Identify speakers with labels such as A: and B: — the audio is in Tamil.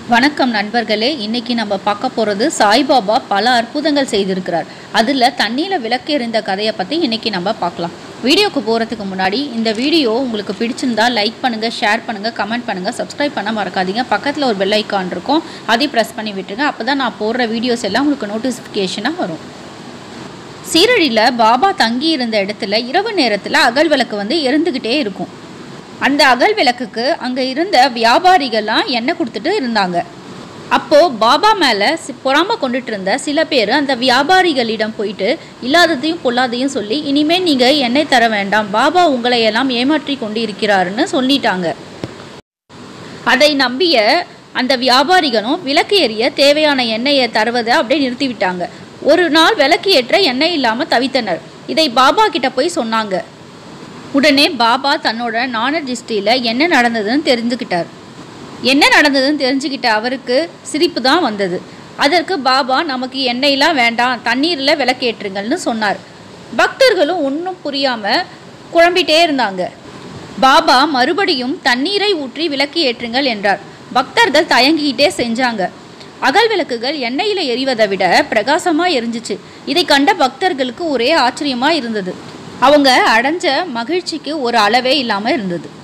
A: வணக்கம் நண்பர்களே இன்னைக்கு நம்ம பார்க்க போகிறது சாய்பாபா பல அற்புதங்கள் செய்திருக்கிறார் அதில் தண்ணியில் விளக்கு எறிந்த கதையை பற்றி இன்னைக்கு நம்ம பார்க்கலாம் வீடியோக்கு போகிறதுக்கு முன்னாடி இந்த வீடியோ உங்களுக்கு பிடிச்சிருந்தா லைக் பண்ணுங்கள் ஷேர் பண்ணுங்கள் கமெண்ட் பண்ணுங்கள் சப்ஸ்கிரைப் பண்ண மறக்காதீங்க பக்கத்தில் ஒரு பெல் ஐக்கான் இருக்கும் அதையும் ப்ரெஸ் பண்ணி விட்டுருங்க அப்போ தான் நான் போடுற வீடியோஸ் எல்லாம் உங்களுக்கு நோட்டிஃபிகேஷனாக வரும் சீரடியில் பாபா தங்கி இருந்த இடத்துல இரவு நேரத்தில் அகல் விளக்கு வந்து எரிந்துக்கிட்டே இருக்கும் அந்த அகல் விளக்குக்கு அங்கே இருந்த வியாபாரிகள்லாம் எண்ணெய் கொடுத்துட்டு இருந்தாங்க அப்போது பாபா மேலே பொறாம கொண்டுட்டு இருந்த சில பேர் அந்த வியாபாரிகளிடம் போயிட்டு இல்லாததையும் பொல்லாதையும் சொல்லி இனிமேல் நீங்கள் எண்ணெய் தர வேண்டாம் பாபா உங்களை எல்லாம் ஏமாற்றி கொண்டு இருக்கிறாருன்னு சொல்லிட்டாங்க அதை நம்பிய அந்த வியாபாரிகளும் விளக்கு எரிய தேவையான எண்ணெயை தருவதை அப்படியே நிறுத்திவிட்டாங்க ஒரு நாள் விளக்கு ஏற்ற எண்ணெய் இல்லாமல் தவித்தனர் இதை பாபா கிட்ட போய் சொன்னாங்க உடனே பாபா தன்னோட நாண திருஷ்டியில் என்ன நடந்ததுன்னு தெரிஞ்சுக்கிட்டார் என்ன நடந்ததுன்னு தெரிஞ்சுக்கிட்ட அவருக்கு சிரிப்பு தான் வந்தது அதற்கு பாபா நமக்கு எண்ணெயெல்லாம் வேண்டாம் தண்ணீரில் விளக்கேற்றுங்கள்னு சொன்னார் பக்தர்களும் ஒன்றும் புரியாமல் குழம்பிட்டே இருந்தாங்க பாபா மறுபடியும் தண்ணீரை ஊற்றி விளக்கு ஏற்றுங்கள் என்றார் பக்தர்கள் தயங்கிக்கிட்டே செஞ்சாங்க அகல் விளக்குகள் எண்ணெயில் எரிவதை விட பிரகாசமாக எரிஞ்சிச்சு இதை கண்ட பக்தர்களுக்கு ஒரே ஆச்சரியமாக இருந்தது அவங்க அடைஞ்ச மகிழ்ச்சிக்கு ஒரு அளவே இல்லாமல் இருந்தது